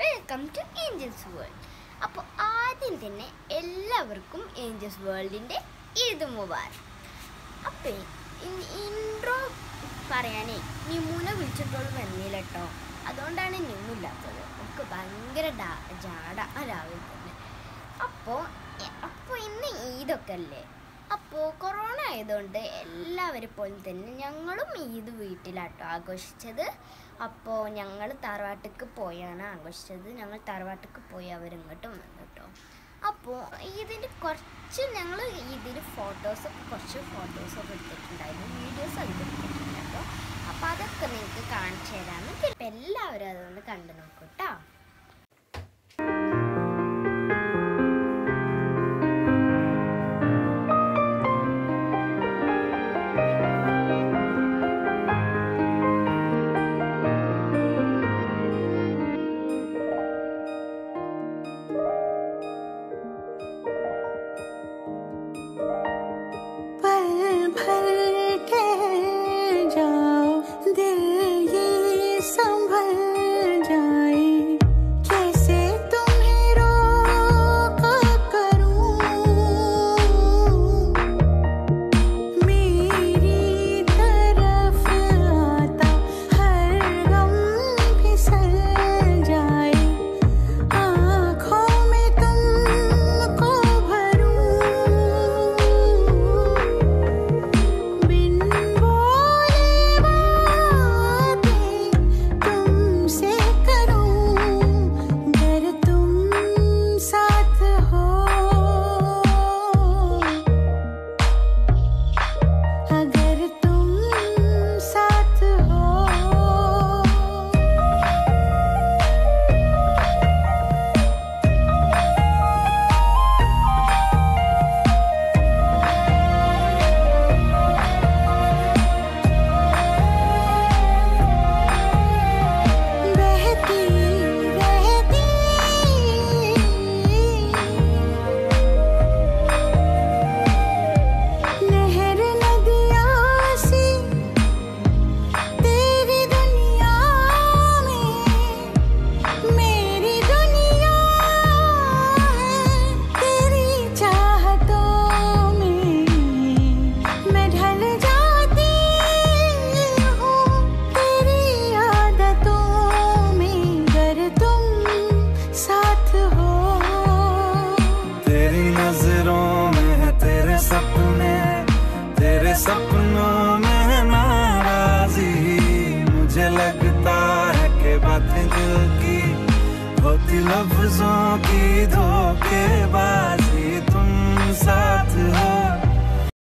welcome to Angeles world അപ്പോൾ ആദ്യം തന്നെ എല്ലാവർക്കും ഏഞ്ചൽസ് വേൾഡിൻ്റെ ഈദ് മുബാറക് അപ്പോൾ ഇൻട്രോ പറയാനേ നിമുനെ വിളിച്ചിട്ടുള്ള വന്നില്ല കേട്ടോ അതുകൊണ്ടാണ് നിമ്മില്ലാത്തത് നമുക്ക് ഭയങ്കര ഡാ ജാട ആ രാവിലെ തന്നെ അപ്പോൾ അപ്പോൾ ഇന്ന് ഈദൊക്കെ അല്ലേ അപ്പോൾ കൊറോണ ആയതുകൊണ്ട് എല്ലാവരും പോലെ തന്നെ ഞങ്ങളും ഈദ് വീട്ടിലാട്ടോ ആഘോഷിച്ചത് അപ്പോൾ ഞങ്ങൾ തറവാട്ടിക്ക് പോയാണ് ആഘോഷിച്ചത് ഞങ്ങൾ തറവാട്ടിക്ക് പോയി അവരിങ്ങോട്ടും വന്നു കേട്ടോ അപ്പോൾ ഇതിൻ്റെ കുറച്ച് ഞങ്ങൾ ഇതിൽ ഫോട്ടോസൊക്കെ കുറച്ച് ഫോട്ടോസൊക്കെ എടുത്തിട്ടുണ്ടായിരുന്നു വീഡിയോസ് അത് എടുത്തിട്ടുണ്ട് കേട്ടോ അപ്പോൾ അതൊക്കെ നിങ്ങൾക്ക് കാണിച്ചു തരാമെന്ന് ഇപ്പം എല്ലാവരും അതൊന്ന് കണ്ടു നോക്കൂ കേട്ടോ पल भर के जाओ दिल ये संभल जाए कैसे तुम्हें रोका करूं मेरी तरफ आता हर गम फिसल जाए आँखों में तुमको भरूं बिन बोले बातें तुमसे करूं अगर तुम साथ हो अगर तुम साथ हो बहती रहती नहर नदियाँ सी तेरी दुनिया में मेरी दुनिया है तेरी चाहतों में मैं ढल जाती हूँ तेरी आदतों में अगर तुम साथ हो तेरी नजरों में है तेरे सपने तेरे सपनों में है नाराजी मुझे लगता है कि बातें दिल की होती लफ्जों की धोखे